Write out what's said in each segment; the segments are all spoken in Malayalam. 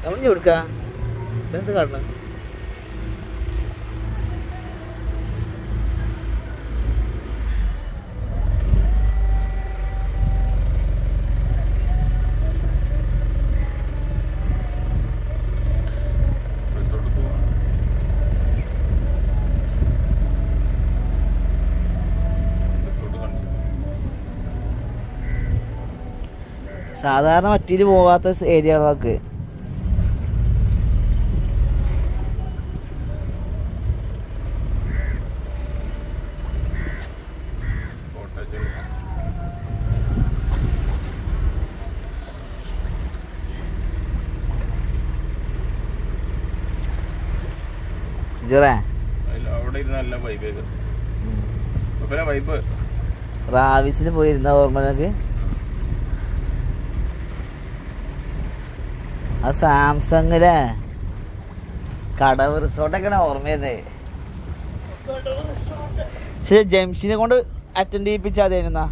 നമ്മൾ കൊടുക്ക എന്ത് കാട്ടണം റിസോർട്ട് പോവാം റിസോർട്ട് കാണിച്ചു സാധാരണ മറ്റേല് പോകാത്ത ഏരിയകളൊക്കെ കോട്ടേജ് ജറേ അതിൽ അവിടെ ഇരുന്ന് നല്ല വൈബ് ചെയ്ത് പിന്നെ വൈബ് റാവിസിന് പോയിരുന്ന ഓർമ്മക്ക് ആ സാംസങ്ങിലെ കടവ് റിസോർട്ടൊക്കെയാണ് ഓർമ്മയുന്നത് ശരി ജംഷനെ കൊണ്ട് അറ്റൻഡ് ചെയ്യിപ്പിച്ചാൽ മതിയായിരുന്നാ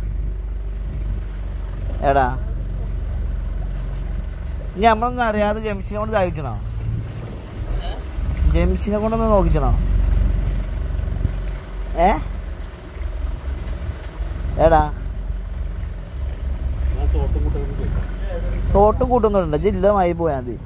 എടാ ഇനി നമ്മളൊന്നും അറിയാതെ ജംഷനെ കൊണ്ട് ദാഹിച്ചണോ ജംഷനെ കൊണ്ടൊന്ന് നോക്കിച്ചണോ ഏ എടാ ഷോട്ടും കൂട്ടുന്നുണ്ട് ജില്ലമായി പോയാൽ മതി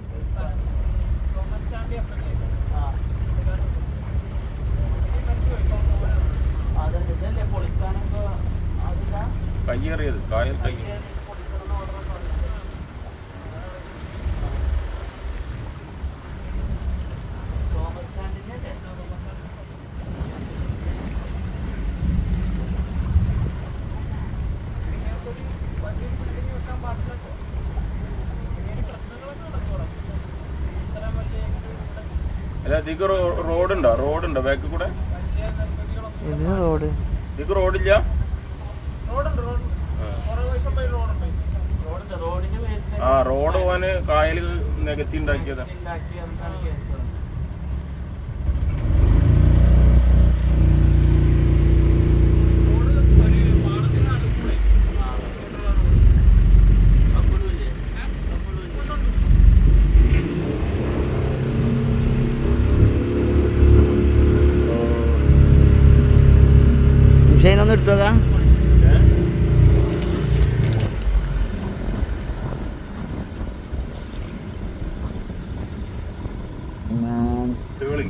കയ്യേറിയത് കായൽ കയ്യ അല്ല ഇതിക്ക് റോഡുണ്ടോ റോഡുണ്ടോ ബാക്കിൽ കൂടെ ഇതിന് റോഡ് ഇതിക്ക് റോഡില്ല ആ റോഡ് പോവാന് കായൽ നികത്തി ഉണ്ടാക്കിയതാ പക്ഷേ ഇതൊന്നും എടുത്തോക്കാം ചേളി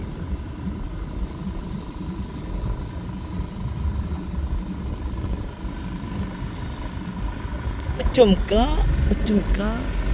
ചുമക്ക ചുമക്ക